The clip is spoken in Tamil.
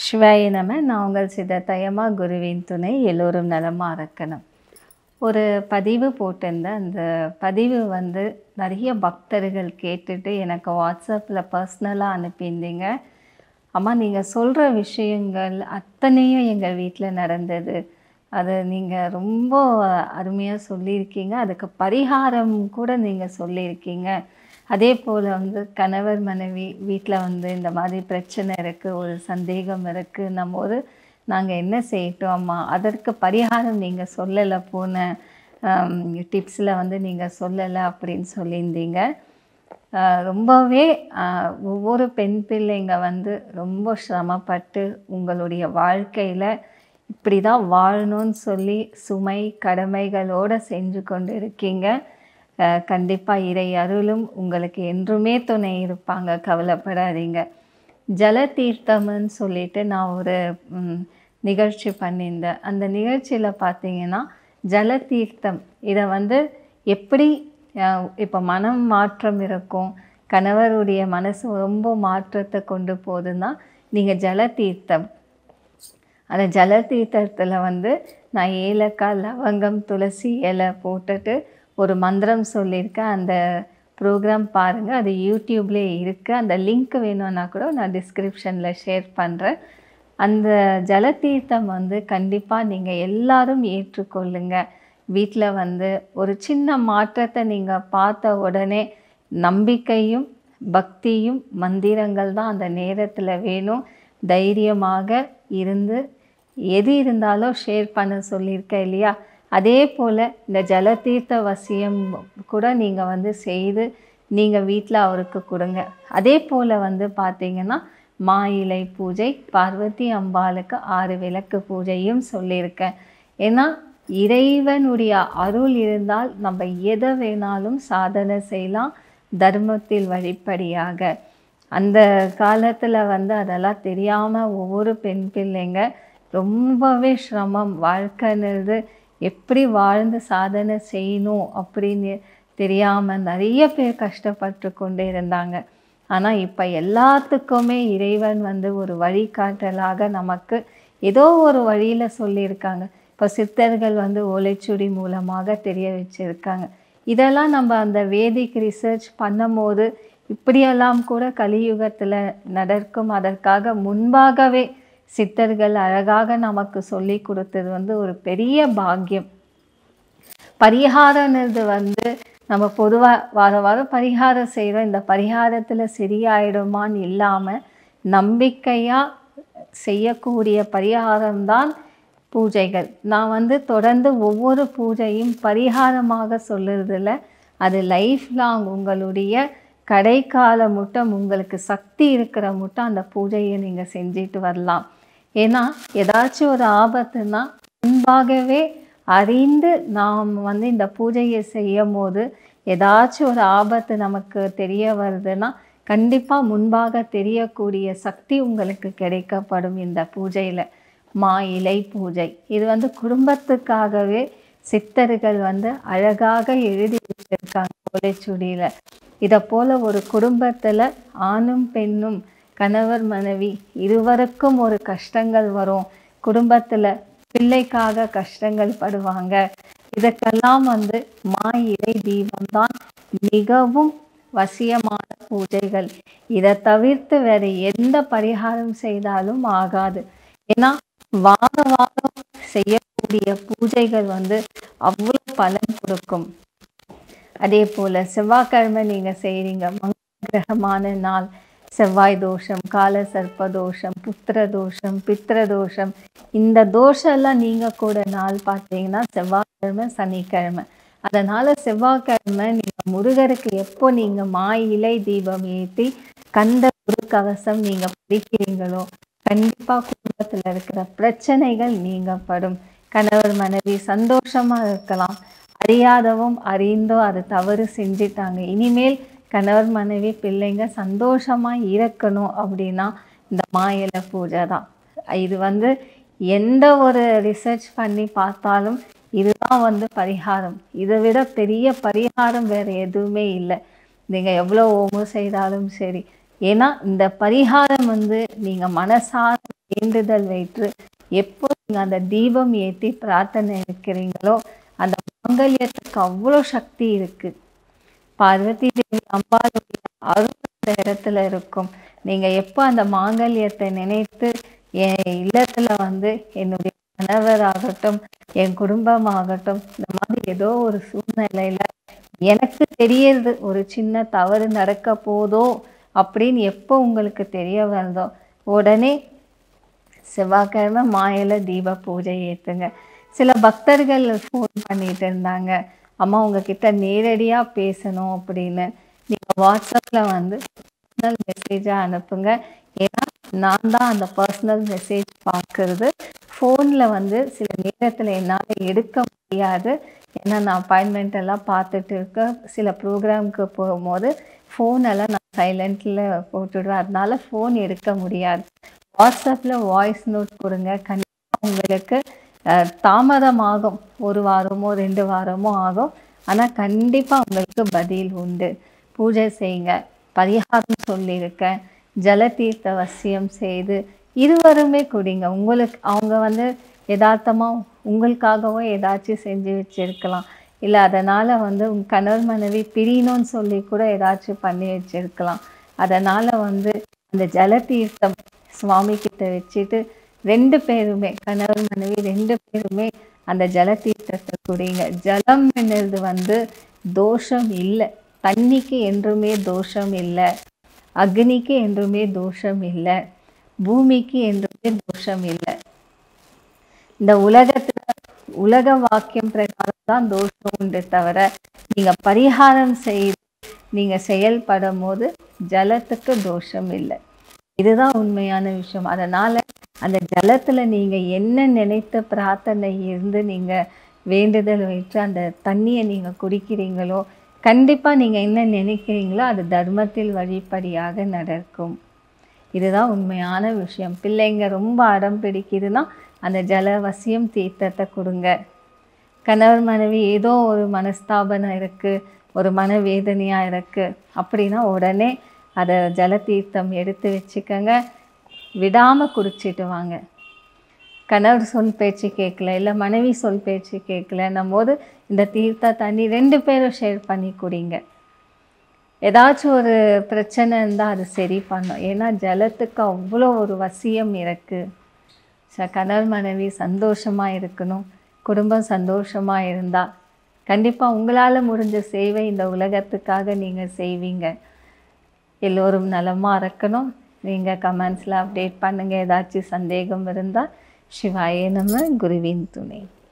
சிவாய நம நான் உங்கள் சித்தத்தயமா குருவின் துணை எல்லோரும் நலமா இருக்கணும் ஒரு பதிவு போட்டிருந்தேன் அந்த பதிவு வந்து நிறைய பக்தர்கள் கேட்டுட்டு எனக்கு வாட்ஸ்அப்பில் பர்சனலாக அனுப்பியிருந்தீங்க அம்மா நீங்கள் சொல்கிற விஷயங்கள் அத்தனையும் எங்கள் வீட்டில் நடந்தது அது நீங்கள் ரொம்ப அருமையாக சொல்லியிருக்கீங்க அதுக்கு பரிகாரம் கூட நீங்கள் சொல்லியிருக்கீங்க அதே போல் வந்து கணவர் மனைவி வீட்டில் வந்து இந்த மாதிரி பிரச்சனை இருக்குது ஒரு சந்தேகம் இருக்குது நம்ம ஒரு நாங்கள் என்ன செய்யட்டும் அம்மா அதற்கு பரிகாரம் நீங்கள் சொல்லலை போன டிப்ஸில் வந்து நீங்கள் சொல்லலை அப்படின்னு சொல்லியிருந்தீங்க ஆஹ் ரொம்பவே ஆஹ் ஒவ்வொரு பெண் பிள்ளைங்க வந்து ரொம்ப சிரமப்பட்டு உங்களுடைய வாழ்க்கையில் இப்படி தான் வாழணும்னு சொல்லி சுமை கடமைகளோடு செஞ்சு கொண்டு இருக்கீங்க கண்டிப்பாக இறை அருளும் உங்களுக்கு என்றுமே துணை இருப்பாங்க கவலைப்படாதீங்க ஜல தீர்த்தம்னு சொல்லிட்டு நான் ஒரு ம், நிகழ்ச்சி பண்ணியிருந்தேன் அந்த நிகழ்ச்சியில் பார்த்தீங்கன்னா ஜல தீர்த்தம் இதை வந்து எப்படி இப்போ மனம் மாற்றம் இருக்கும் கணவருடைய மனசு ரொம்ப மாற்றத்தை கொண்டு போகுதுன்னா நீங்கள் ஜல தீர்த்தம் அந்த ஜல தீர்த்தத்தில் வந்து நான் ஏலக்காய் லவங்கம் துளசி இலை போட்டுட்டு ஒரு மந்திரம் சொல்லியிருக்கேன் அந்த ப்ரோக்ராம் பாருங்கள் அது யூடியூப்லேயே இருக்குது அந்த லிங்க் வேணும்னா கூட நான் டிஸ்கிரிப்ஷனில் ஷேர் பண்ணுறேன் அந்த ஜல தீர்த்தம் வந்து கண்டிப்பாக நீங்கள் எல்லாரும் ஏற்றுக்கொள்ளுங்க வீட்டில் வந்து ஒரு சின்ன மாற்றத்தை நீங்கள் பார்த்த உடனே நம்பிக்கையும் பக்தியும் மந்திரங்கள் தான் அந்த நேரத்தில் வேணும் தைரியமாக இருந்து எது இருந்தாலும் ஷேர் பண்ண சொல்லியிருக்கேன் இல்லையா அதே போல் இந்த ஜலதீர்த்த வசியம் கூட நீங்கள் வந்து செய்து நீங்கள் வீட்டில் அவருக்கு கொடுங்க அதே போல் வந்து பார்த்தீங்கன்னா மா இலை பூஜை பார்வதி அம்பாளுக்கு ஆறு விளக்கு பூஜையும் சொல்லியிருக்கேன் ஏன்னா இறைவனுடைய அருள் இருந்தால் நம்ம எதை வேணாலும் சாதனை செய்யலாம் தர்மத்தில் வழிப்படியாக அந்த காலத்தில் வந்து அதெல்லாம் தெரியாமல் ஒவ்வொரு பெண் பிள்ளைங்க ரொம்பவே சிரமம் வாழ்க்கைன்றது எப்படி வாழ்ந்து சாதனை செய்யணும் அப்படின்னு தெரியாமல் நிறைய பேர் கஷ்டப்பட்டு கொண்டே இருந்தாங்க ஆனால் இப்போ எல்லாத்துக்குமே இறைவன் வந்து ஒரு வழிகாட்டலாக நமக்கு ஏதோ ஒரு வழியில் சொல்லியிருக்காங்க இப்போ சித்தர்கள் வந்து ஓலைச்சுடி மூலமாக தெரிய வச்சுருக்காங்க இதெல்லாம் நம்ம அந்த வேதிக் ரிசர்ச் பண்ணும்போது இப்படியெல்லாம் கூட கலியுகத்தில் நடக்கும் அதற்காக முன்பாகவே சித்தர்கள் அழகாக நமக்கு சொல்லி கொடுத்தது வந்து ஒரு பெரிய பாக்கியம் பரிகாரம்ன்றது வந்து நம்ம பொதுவாக வார வாரம் பரிகாரம் செய்கிறோம் இந்த பரிகாரத்தில் சரியாயிடுமான்னு இல்லாமல் நம்பிக்கையாக செய்யக்கூடிய பரிகாரம்தான் பூஜைகள் நான் வந்து தொடர்ந்து ஒவ்வொரு பூஜையும் பரிகாரமாக சொல்லுறதில்ல அது லைஃப் லாங் உங்களுடைய கடைக்கால முட்டம் உங்களுக்கு சக்தி இருக்கிற முட்டம் அந்த பூஜையை நீங்கள் செஞ்சுட்டு வரலாம் ஏன்னா ஏதாச்சும் ஒரு ஆபத்துனா முன்பாகவே அறிந்து நாம் வந்து இந்த பூஜையை செய்யும் போது ஏதாச்சும் ஒரு ஆபத்து நமக்கு தெரிய வருதுன்னா கண்டிப்பாக முன்பாக தெரியக்கூடிய சக்தி உங்களுக்கு கிடைக்கப்படும் இந்த பூஜையில் மா இலை பூஜை இது வந்து குடும்பத்துக்காகவே சித்தர்கள் வந்து அழகாக எழுதி வச்சிருக்காங்க ஓலைச்சுடியில் இதை போல் ஒரு குடும்பத்தில் ஆணும் பெண்ணும் கணவர் மனைவி இருவருக்கும் ஒரு கஷ்டங்கள் வரும் குடும்பத்தில் பிள்ளைக்காக கஷ்டங்கள் படுவாங்க இதற்கெல்லாம் வந்து மா இலை தீபம்தான் மிகவும் வசியமான பூஜைகள் இதை தவிர்த்து வேற எந்த பரிகாரம் செய்தாலும் ஆகாது ஏன்னா வார வாரம் செய்யக்கூடிய பூஜைகள் வந்து அவ்வளோ பலன் கொடுக்கும் அதே போல் செவ்வாய்க்கிழமை நீங்கள் செய்கிறீங்க மங்கள கிரகமான நாள் செவ்வாய் தோஷம் கால சர்ப்ப தோஷம் புத்திர தோஷம் பித்திர தோஷம் இந்த தோஷம்லாம் நீங்கள் கூட நாள் பார்த்தீங்கன்னா செவ்வாய்க்கிழமை சனிக்கிழமை அதனால் செவ்வாய்க்கிழமை நீங்கள் முருகருக்கு எப்போ நீங்கள் மா இலை தீபம் ஏற்றி கந்த குரு கவசம் நீங்கள் படிக்கிறீங்களோ கண்டிப்பாக குடும்பத்தில் இருக்கிற பிரச்சனைகள் நீங்கப்படும் கணவர் மனைவி சந்தோஷமாக இருக்கலாம் அறியாதவும் அறிந்தோ அது தவறு செஞ்சிட்டாங்க இனிமேல் கணவர் மனைவி பிள்ளைங்க சந்தோஷமாக இருக்கணும் அப்படின்னா இந்த மாயிலை பூஜை தான் இது வந்து எந்த ஒரு ரிசர்ச் பண்ணி பார்த்தாலும் இதுதான் வந்து பரிகாரம் இதை விட பெரிய பரிகாரம் வேறு எதுவுமே இல்லை நீங்கள் எவ்வளோ ஓமம் செய்தாலும் சரி ஏன்னா இந்த பரிகாரம் வந்து நீங்கள் மனசார வேண்டுதல் வைத்து எப்போ நீங்க அந்த தீபம் ஏற்றி பிரார்த்தனை வைக்கிறீங்களோ அந்த மாங்கல்யத்துக்கு அவ்வளோ சக்தி இருக்கு பார்வதி தேவி அம்பாளுடைய அருள் அந்த இடத்துல இருக்கும் நீங்க எப்போ அந்த மாங்கல்யத்தை நினைத்து என் இல்லத்துல வந்து என்னுடைய கணவராகட்டும் என் குடும்பமாகட்டும் இந்த மாதிரி ஏதோ ஒரு சூழ்நிலையில எனக்கு தெரியறது ஒரு சின்ன தவறு நடக்க போதோ அப்படின்னு எப்போ உங்களுக்கு தெரிய வருதோ உடனே செவ்வாய்க்கிழமை மாயில தீப பூஜை ஏற்றுங்க சில பக்தர்கள் ஃபோன் பண்ணிட்டு இருந்தாங்க அம்மா உங்ககிட்ட நேரடியாக பேசணும் அப்படின்னு நீங்கள் வாட்ஸ்அப்பில் வந்து பர்சனல் மெசேஜாக அனுப்புங்க ஏன்னா நான் தான் அந்த பர்சனல் மெசேஜ் பார்க்கறது ஃபோனில் வந்து சில நேரத்தில் என்னால் எடுக்க முடியாது ஏன்னா நான் அப்பாயின்மெண்ட் எல்லாம் பார்த்துட்டு இருக்க சில ப்ரோக்ராம்க்கு போகும்போது ஃபோன் எல்லாம் நான் சைலண்ட்டில் போட்டுடுவேன் அதனால ஃபோன் எடுக்க முடியாது வாட்ஸ்அப்பில் வாய்ஸ் நோட் கொடுங்க கண்டிப்பாக உங்களுக்கு அஹ், தாமதமாகும் ஒரு வாரமோ ரெண்டு வாரமோ ஆகும் ஆனால் கண்டிப்பாக உங்களுக்கு பதில் உண்டு பூஜை செய்யுங்க பரிகாரம் சொல்லியிருக்கேன் ஜலதீர்த்த வசியம் செய்து இருவருமே குடிங்க உங்களுக்கு அவங்க வந்து யதார்த்தமாக உங்களுக்காகவோ ஏதாச்சும் செஞ்சு வச்சிருக்கலாம் இல்லை அதனால் வந்து உங்க கணவர் மனைவி பிரியணும்னு சொல்லி கூட ஏதாச்சும் பண்ணி வச்சிருக்கலாம் அதனால் வந்து அந்த ஜலதீர்த்தம் சுவாமி கிட்ட வச்சுட்டு ரெண்டு பேருமே கணவர் மனைவி ரெண்டு பேருமே அந்த ஜலதீர்த்தத்தை குடிங்க ஜலம் என்னது வந்து தோஷம் இல்லை தண்ணிக்கு என்றுமே தோஷம் இல்லை அக்னிக்கு என்றுமே தோஷம் இல்லை பூமிக்கு என்றுமே தோஷம் இல்லை இந்த உலகத்துல உலக வாக்கியம் பிரகாரம் தான் தோஷம் உண்டு தவிர நீங்க பரிகாரம் செய்து நீங்க செயல்படும் போது ஜலத்துக்கு தோஷம் இல்லை இதுதான் உண்மையான விஷயம் அதனால அந்த ஜலத்துல நீங்க என்ன நினைத்த பிரார்த்தனை இருந்து நீங்க வேண்டுதல் வைத்து அந்த தண்ணியை நீங்க குடிக்கிறீங்களோ கண்டிப்பா நீங்க என்ன நினைக்கிறீங்களோ அது தர்மத்தில் வழிப்படியாக நடக்கும் இதுதான் உண்மையான விஷயம் பிள்ளைங்க ரொம்ப அடம் பிடிக்குதுன்னா அந்த ஜலவசியம் தீர்த்தத்தை கொடுங்க கணவர் மனைவி ஏதோ ஒரு மனஸ்தாபனம் இருக்கு ஒரு மனவேதனையா இருக்கு அப்படின்னா உடனே அதை ஜல தீர்த்தம் எடுத்து வச்சுக்கோங்க விடாம குடிச்சிட்டு வாங்க கணவர் சொல் பேச்சு கேட்கல இல்லை மனைவி சொல் பேச்சு கேட்கலன்னும் போது இந்த தீர்த்த தண்ணி ரெண்டு பேரும் ஷேர் பண்ணி குடிங்க ஏதாச்சும் ஒரு பிரச்சனை இருந்தால் அது சரி பண்ணும் ஏன்னா ஜலத்துக்கு அவ்வளோ ஒரு வசியம் இருக்கு ச கணவர் மனைவி சந்தோஷமாக இருக்கணும் குடும்பம் சந்தோஷமாக இருந்தால் கண்டிப்பாக உங்களால் முடிஞ்ச சேவை இந்த உலகத்துக்காக நீங்கள் செய்வீங்க எல்லோரும் நலமாக இருக்கணும் நீங்கள் கமெண்ட்ஸில் அப்டேட் பண்ணுங்கள் ஏதாச்சும் சந்தேகம் இருந்தால் சிவாயே நம்ம குருவின் துணை